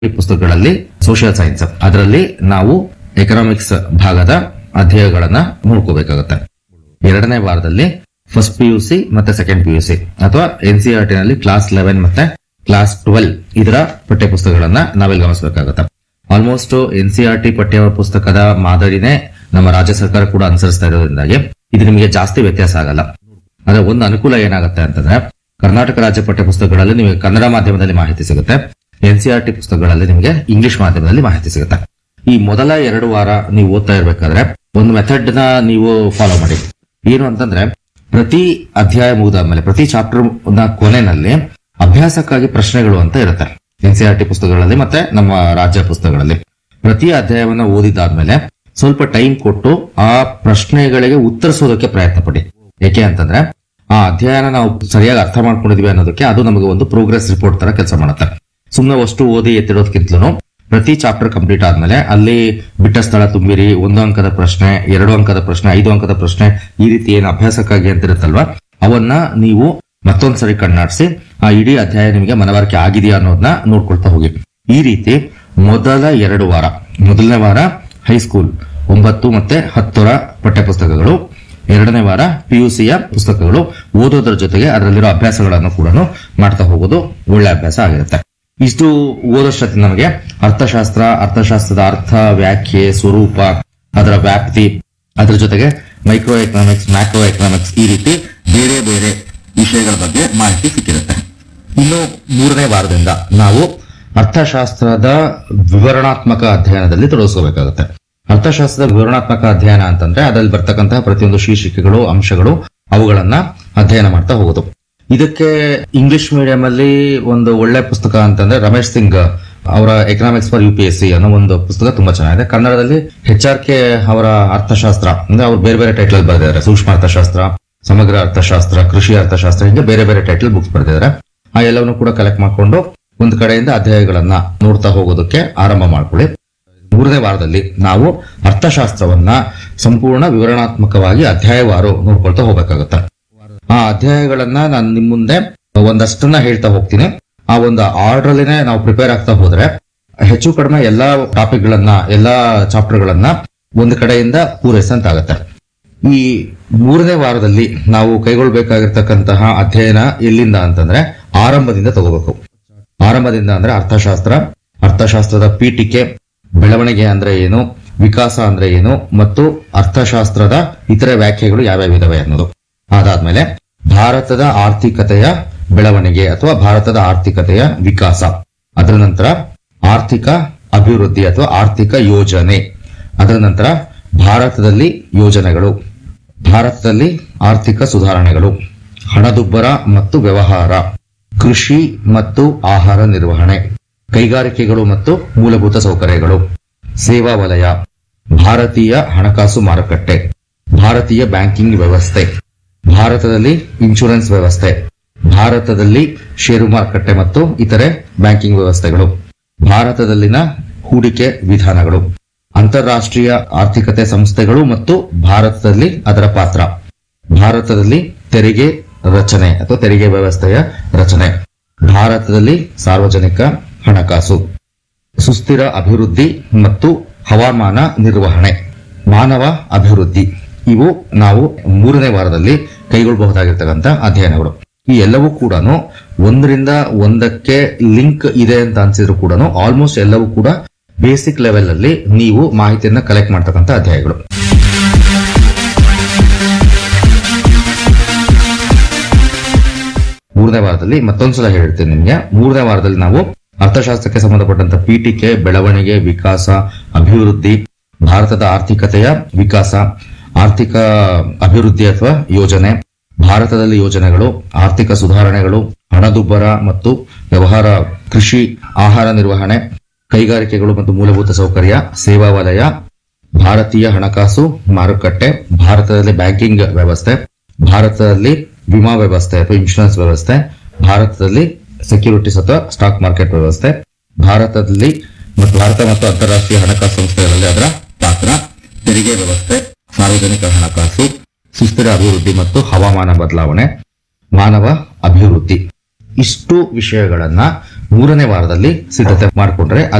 ಈ ಪುಸ್ತಕಗಳಲ್ಲಿ social science ಅದರಲ್ಲಿ ನಾವು ಎಕನಾಮಿಕ್ಸ್ ಭಾಗದ ಅಧ್ಯಾಯಗಳನ್ನ ನೋಡ್ಕೋಬೇಕಾಗುತ್ತೆ ಎರಡನೇ ವಾರದಲ್ಲಿ ಫಸ್ಟ್ ಪಿ ಯು ಸಿ ಮತ್ತೆ ಸೆಕೆಂಡ್ ಪಿ ಯು ಸಿ ಅಥವಾ ಎನ್ ಸಿ ಆರ್ ಟಿ ನಲ್ಲಿ ಕ್ಲಾಸ್ ಲೆವೆನ್ ಮತ್ತೆ ಕ್ಲಾಸ್ ಟ್ವೆಲ್ ಇದರ ಪಠ್ಯ ಪುಸ್ತಕಗಳನ್ನ ನಾವಿಲ್ಲಿ ಗಮನಿಸಬೇಕಾಗುತ್ತೆ almost N C R T ಪಠ್ಯ ಪುಸ್ತಕದ ಮಾದರಿನೇ ನಮ್ಮ ರಾಜ್ಯ ಸರ್ಕಾರ ಕೂಡ ಅನುಸರಿಸ್ತಾ ಇರೋದ್ರಿಂದಾಗಿ ಇದು ನಿಮಗೆ ಜಾಸ್ತಿ ವ್ಯತ್ಯಾಸ ಆಗಲ್ಲ ಆದ್ರೆ ಒಂದು ಅನುಕೂಲ ಏನಾಗುತ್ತೆ ಅಂತಂದ್ರೆ ಕರ್ನಾಟಕ ರಾಜ್ಯ ಪಠ್ಯ ಪುಸ್ತಕಗಳಲ್ಲಿ ನಿಮಗೆ ಕನ್ನಡ ಮಾಧ್ಯಮದಲ್ಲಿ ಮಾಹಿತಿ ಸಿಗುತ್ತೆ ಎನ್ ಸಿ ಆರ್ ಟಿ ಪುಸ್ತಕಗಳಲ್ಲಿ ನಿಮಗೆ ಇಂಗ್ಲಿಷ್ ಮಾಧ್ಯಮದಲ್ಲಿ ಮಾಹಿತಿ ಸಿಗುತ್ತೆ ಈ ಮೊದಲ ಎರಡು ವಾರ ನೀವು ಓದ್ತಾ ಇರ್ಬೇಕಾದ್ರೆ ಒಂದು ಮೆಥಡ್ ನ ನೀವು ಫಾಲೋ ಮಾಡಿ ಏನು ಅಂತಂದ್ರೆ ಪ್ರತಿ ಅಧ್ಯಾಯ ಮುಗಿದಾದ್ಮೇಲೆ ಪ್ರತಿ ಚಾಪ್ಟರ್ ನ ಕೊನೆಯಲ್ಲಿ ಅಭ್ಯಾಸಕ್ಕಾಗಿ ಪ್ರಶ್ನೆಗಳು ಅಂತ ಇರುತ್ತೆ ಎನ್ ಸಿ ಆರ್ ಟಿ ಪುಸ್ತಕಗಳಲ್ಲಿ ಮತ್ತೆ ನಮ್ಮ ರಾಜ್ಯ ಪುಸ್ತಕಗಳಲ್ಲಿ ಪ್ರತಿ ಅಧ್ಯಾಯವನ್ನ ಓದಿದಾದ್ಮೇಲೆ ಸ್ವಲ್ಪ ಟೈಮ್ ಕೊಟ್ಟು ಆ ಪ್ರಶ್ನೆಗಳಿಗೆ ಉತ್ತರಿಸೋದಕ್ಕೆ ಪ್ರಯತ್ನ ಪಡಿ ಏಕೆ ಅಂತಂದ್ರೆ ಆ ಅಧ್ಯಯನ ನಾವು ಸರಿಯಾಗಿ ಅರ್ಥ ಮಾಡ್ಕೊಂಡಿದೀವಿ ಅನ್ನೋದಕ್ಕೆ ಅದು ನಮಗೆ ಒಂದು ಪ್ರೋಗ್ರೆಸ್ ರಿಪೋರ್ಟ್ ತರ ಕೆಲಸ ಮಾಡುತ್ತೆ ಸುಮ್ಮನೆ ಅಷ್ಟು ಓದಿ ಎತ್ತಿಡೋದಕ್ಕಿಂತಲೂ ಪ್ರತಿ ಚಾಪ್ಟರ್ ಕಂಪ್ಲೀಟ್ ಆದ್ಮೇಲೆ ಅಲ್ಲಿ ಬಿಟ್ಟ ಸ್ಥಳ ತುಂಬಿರಿ ಒಂದು ಅಂಕದ ಪ್ರಶ್ನೆ ಎರಡು ಅಂಕದ ಪ್ರಶ್ನೆ ಐದು ಅಂಕದ ಪ್ರಶ್ನೆ ಈ ರೀತಿ ಏನು ಅಭ್ಯಾಸಕ್ಕಾಗಿ ಅಂತ ಇರುತ್ತಲ್ವಾ ಅವನ್ನ ನೀವು ಮತ್ತೊಂದ್ಸರಿ ಕಣ್ಣಾಡಿಸಿ ಆ ಇಡೀ ಅಧ್ಯಾಯ ನಿಮಗೆ ಮನವರಿಕೆ ಆಗಿದೆಯಾ ಅನ್ನೋದನ್ನ ನೋಡ್ಕೊಳ್ತಾ ಹೋಗಿ ಈ ರೀತಿ ಮೊದಲ ಎರಡು ವಾರ ಮೊದಲನೇ ವಾರ ಹೈಸ್ಕೂಲ್ ಒಂಬತ್ತು ಮತ್ತೆ ಹತ್ತರ ಪಠ್ಯಪುಸ್ತಕಗಳು ಎರಡನೇ ವಾರ ಪಿಯುಸಿಯ ಪುಸ್ತಕಗಳು ಓದೋದ್ರ ಜೊತೆಗೆ ಅದರಲ್ಲಿರೋ ಅಭ್ಯಾಸಗಳನ್ನು ಕೂಡ ಮಾಡ್ತಾ ಹೋಗೋದು ಒಳ್ಳೆ ಅಭ್ಯಾಸ ಆಗಿರುತ್ತೆ ಇಷ್ಟು ಓದೋಷ್ಟೊತ್ತಿ ನಮಗೆ ಅರ್ಥಶಾಸ್ತ್ರ ಅರ್ಥಶಾಸ್ತ್ರದ ಅರ್ಥ ವ್ಯಾಖ್ಯೆ ಸ್ವರೂಪ ಅದರ ವ್ಯಾಪ್ತಿ ಅದರ ಜೊತೆಗೆ ಮೈಕ್ರೋ ಎಕನಾಮಿಕ್ಸ್ ಮ್ಯಾಕ್ರೋ ಎಕನಾಮಿಕ್ಸ್ ಈ ರೀತಿ ಬೇರೆ ಬೇರೆ ವಿಷಯಗಳ ಬಗ್ಗೆ ಮಾಹಿತಿ ಸಿಕ್ಕಿರುತ್ತೆ ಇನ್ನು ಮೂರನೇ ವಾರದಿಂದ ನಾವು ಅರ್ಥಶಾಸ್ತ್ರದ ವಿವರಣಾತ್ಮಕ ಅಧ್ಯಯನದಲ್ಲಿ ತೊಡಗಿಸ್ಕೋಬೇಕಾಗುತ್ತೆ ಅರ್ಥಶಾಸ್ತ್ರದ ವಿವರಣಾತ್ಮಕ ಅಧ್ಯಯನ ಅಂತಂದ್ರೆ ಅದರಲ್ಲಿ ಬರ್ತಕ್ಕಂತಹ ಪ್ರತಿಯೊಂದು ಶೀರ್ಷಿಕೆಗಳು ಅಂಶಗಳು ಅವುಗಳನ್ನ ಅಧ್ಯಯನ ಮಾಡ್ತಾ ಹೋಗೋದು ಇದಕ್ಕೆ ಇಂಗ್ಲಿಷ್ ಮೀಡಿಯಂ ಅಲ್ಲಿ ಒಂದು ಒಳ್ಳೆ ಪುಸ್ತಕ ಅಂತಂದ್ರೆ ರಮೇಶ್ ಸಿಂಗ್ ಅವರ economics for U P S C ಅನ್ನೋ ಒಂದು ಪುಸ್ತಕ ತುಂಬಾ ಚೆನ್ನಾಗಿದೆ ಕನ್ನಡದಲ್ಲಿ ಎಚ್ ಆರ್ ಕೆ ಅವರ ಅರ್ಥಶಾಸ್ತ್ರ ಅಂದ್ರೆ ಅವ್ರು ಬೇರೆ ಬೇರೆ ಟೈಟಲ್ ಬರೆದಿದ್ದಾರೆ ಸೂಕ್ಷ್ಮ ಅರ್ಥಶಾಸ್ತ್ರ ಸಮಗ್ರ ಅರ್ಥಶಾಸ್ತ್ರ ಕೃಷಿ ಅರ್ಥಶಾಸ್ತ್ರ ಹೀಗೆ ಬೇರೆ ಬೇರೆ ಟೈಟಲ್ ಬುಕ್ಸ್ ಬರೆದಿದ್ದಾರೆ ಆ ಎಲ್ಲವನ್ನು ಕೂಡ ಕಲೆಕ್ಟ್ ಮಾಡ್ಕೊಂಡು ಒಂದು ಕಡೆಯಿಂದ ಅಧ್ಯಾಯಗಳನ್ನ ನೋಡ್ತಾ ಹೋಗೋದಕ್ಕೆ ಆರಂಭ ಮಾಡ್ಕೊಳ್ಳಿ ಮೂರನೇ ವಾರದಲ್ಲಿ ನಾವು ಅರ್ಥಶಾಸ್ತ್ರವನ್ನ ಸಂಪೂರ್ಣ ವಿವರಣಾತ್ಮಕವಾಗಿ ಅಧ್ಯಾಯವಾರು ನೋಡ್ಕೊಳ್ತಾ ಹೋಗ್ಬೇಕಾಗುತ್ತೆ ಆ ಅಧ್ಯಾಯಗಳನ್ನ ನಾನು ನಿಮ್ ಮುಂದೆ ಒಂದಷ್ಟನ್ನ ಹೇಳ್ತಾ ಹೋಗ್ತೀನಿ ಆ ಒಂದು ಆರ್ಡರ್ ಅಲ್ಲಿನೇ ನಾವು ಪ್ರಿಪೇರ್ ಆಗ್ತಾ ಹೋದ್ರೆ ಹೆಚ್ಚು ಕಡಿಮೆ ಎಲ್ಲಾ ಟಾಪಿಕ್ ಗಳನ್ನ ಎಲ್ಲಾ ಚಾಪ್ಟರ್ ಗಳನ್ನ ಒಂದು ಕಡೆಯಿಂದ ಪೂರೈಸಂತಾಗತ್ತೆ ಈ ಮೂರನೇ ವಾರದಲ್ಲಿ ನಾವು ಕೈಗೊಳ್ಬೇಕಾಗಿರ್ತಕ್ಕಂತಹ ಅಧ್ಯಯನ ಎಲ್ಲಿಂದ ಅಂತಂದ್ರೆ ಆರಂಭದಿಂದ ತಗೋಬೇಕು ಆರಂಭದಿಂದ ಅಂದ್ರೆ ಅರ್ಥಶಾಸ್ತ್ರ ಅರ್ಥಶಾಸ್ತ್ರದ ಪೀಠಿಕೆ ಬೆಳವಣಿಗೆ ಅಂದ್ರೆ ಏನು ವಿಕಾಸ ಅಂದ್ರೆ ಏನು ಮತ್ತು ಅರ್ಥಶಾಸ್ತ್ರದ ಇತರೆ ವ್ಯಾಖ್ಯೆಗಳು ಯಾವ್ಯಾವ ಇದಾವೆ ಅನ್ನೋದು ಅದಾದ್ಮೇಲೆ ಭಾರತದ ಆರ್ಥಿಕತೆಯ ಬೆಳವಣಿಗೆ ಅಥವಾ ಭಾರತದ ಆರ್ಥಿಕತೆಯ ವಿಕಾಸ ಅದರ ನಂತರ ಆರ್ಥಿಕ ಅಭಿವೃದ್ಧಿ ಅಥವಾ ಆರ್ಥಿಕ ಯೋಜನೆ ಅದರ ನಂತರ ಭಾರತದಲ್ಲಿ ಯೋಜನೆಗಳು ಭಾರತದಲ್ಲಿ ಆರ್ಥಿಕ ಸುಧಾರಣೆಗಳು ಹಣದುಬ್ಬರ ಮತ್ತು ವ್ಯವಹಾರ ಕೃಷಿ ಮತ್ತು ಆಹಾರ ನಿರ್ವಹಣೆ ಕೈಗಾರಿಕೆಗಳು ಮತ್ತು ಮೂಲಭೂತ ಸೌಕರ್ಯಗಳು ಸೇವಾ ವಲಯ ಭಾರತೀಯ ಹಣಕಾಸು ಮಾರುಕಟ್ಟೆ ಭಾರತೀಯ ಬ್ಯಾಂಕಿಂಗ್ ವ್ಯವಸ್ಥೆ ಭಾರತದಲ್ಲಿ ಇನ್ಶೂರೆನ್ಸ್ ವ್ಯವಸ್ಥೆ ಭಾರತದಲ್ಲಿ ಷೇರು ಮಾರುಕಟ್ಟೆ ಮತ್ತು ಇತರೆ ಬ್ಯಾಂಕಿಂಗ್ ವ್ಯವಸ್ಥೆಗಳು ಭಾರತದಲ್ಲಿನ ಹೂಡಿಕೆ ವಿಧಾನಗಳು ಅಂತಾರಾಷ್ಟ್ರೀಯ ಆರ್ಥಿಕತೆ ಸಂಸ್ಥೆಗಳು ಮತ್ತು ಭಾರತದಲ್ಲಿ ಅದರ ಪಾತ್ರ ಭಾರತದಲ್ಲಿ ತೆರಿಗೆ ರಚನೆ ಅಥವಾ ತೆರಿಗೆ ವ್ಯವಸ್ಥೆಯ ರಚನೆ ಭಾರತದಲ್ಲಿ ಸಾರ್ವಜನಿಕ ಹಣಕಾಸು ಸುಸ್ಥಿರ ಅಭಿವೃದ್ಧಿ ಮತ್ತು ಹವಾಮಾನ ನಿರ್ವಹಣೆ ಮಾನವ ಅಭಿವೃದ್ಧಿ ಇವು ನಾವು ಮೂರನೇ ವಾರದಲ್ಲಿ ಕೈಗೊಳ್ಳಬಹುದಾಗಿರ್ತಕ್ಕಂಥ ಅಧ್ಯಯನಗಳು ಈ ಎಲ್ಲವೂ ಕೂಡ ಒಂದರಿಂದ ಒಂದಕ್ಕೆ ಲಿಂಕ್ ಇದೆ ಅಂತ ಅನ್ಸಿದ್ರು ಕೂಡ ಆಲ್ಮೋಸ್ಟ್ ಎಲ್ಲವೂ ಕೂಡ ಬೇಸಿಕ್ ಲೆವೆಲ್ ಅಲ್ಲಿ ನೀವು ಮಾಹಿತಿಯನ್ನ ಕಲೆಕ್ಟ್ ಮಾಡ್ತಕ್ಕಂಥ ಅಧ್ಯಾಯಗಳು ಮೂರನೇ ವಾರದಲ್ಲಿ ಮತ್ತೊಂದ್ಸಲ ಹೇಳ್ತೀನಿ ನಿಮ್ಗೆ ಮೂರನೇ ವಾರದಲ್ಲಿ ನಾವು ಅರ್ಥಶಾಸ್ತ್ರಕ್ಕೆ ಸಂಬಂಧಪಟ್ಟಂತ ಪೀಠಿಕೆ ಬೆಳವಣಿಗೆ ವಿಕಾಸ ಅಭಿವೃದ್ಧಿ ಭಾರತದ ಆರ್ಥಿಕತೆಯ ವಿಕಾಸ ಆರ್ಥಿಕ ಅಭಿವೃದ್ಧಿ ಅಥವಾ ಯೋಜನೆ ಭಾರತದಲ್ಲಿ ಯೋಜನೆಗಳು ಆರ್ಥಿಕ ಸುಧಾರಣೆಗಳು ಹಣದುಬ್ಬರ ಮತ್ತು ವ್ಯವಹಾರ ಕೃಷಿ ಆಹಾರ ನಿರ್ವಹಣೆ ಕೈಗಾರಿಕೆಗಳು ಮತ್ತು ಮೂಲಭೂತ ಸೌಕರ್ಯ ಸೇವಾ ವಲಯ ಭಾರತೀಯ ಹಣಕಾಸು ಮಾರುಕಟ್ಟೆ ಭಾರತದಲ್ಲಿ ಬ್ಯಾಂಕಿಂಗ್ ವ್ಯವಸ್ಥೆ ಭಾರತದಲ್ಲಿ ವಿಮಾ ವ್ಯವಸ್ಥೆ ಅಥವಾ ಇನ್ಶೂರೆನ್ಸ್ ವ್ಯವಸ್ಥೆ ಭಾರತದಲ್ಲಿ ಸೆಕ್ಯೂರಿಟೀಸ್ ಅಥವಾ ಸ್ಟಾಕ್ ಮಾರ್ಕೆಟ್ ವ್ಯವಸ್ಥೆ ಭಾರತದಲ್ಲಿ ಮತ್ತು ಭಾರತ ಮತ್ತು ಅಂತಾರಾಷ್ಟ್ರೀಯ ಹಣಕಾಸು ಸಂಸ್ಥೆಗಳಲ್ಲಿ ಅದರ ಪಾತ್ರ ತೆರಿಗೆ ವ್ಯವಸ್ಥೆ ಸಾರ್ವಜನಿಕ ಹಣಕಾಸು ಸುಸ್ಥಿರ ಅಭಿವೃದ್ಧಿ ಮತ್ತು ಹವಾಮಾನ ಬದಲಾವಣೆ ಮಾನವ ಅಭಿವೃದ್ಧಿ ಇಷ್ಟು ವಿಷಯಗಳನ್ನ ಮೂರನೇ ವಾರದಲ್ಲಿ ಸಿದ್ಧತೆ ಮಾಡಿಕೊಂಡ್ರೆ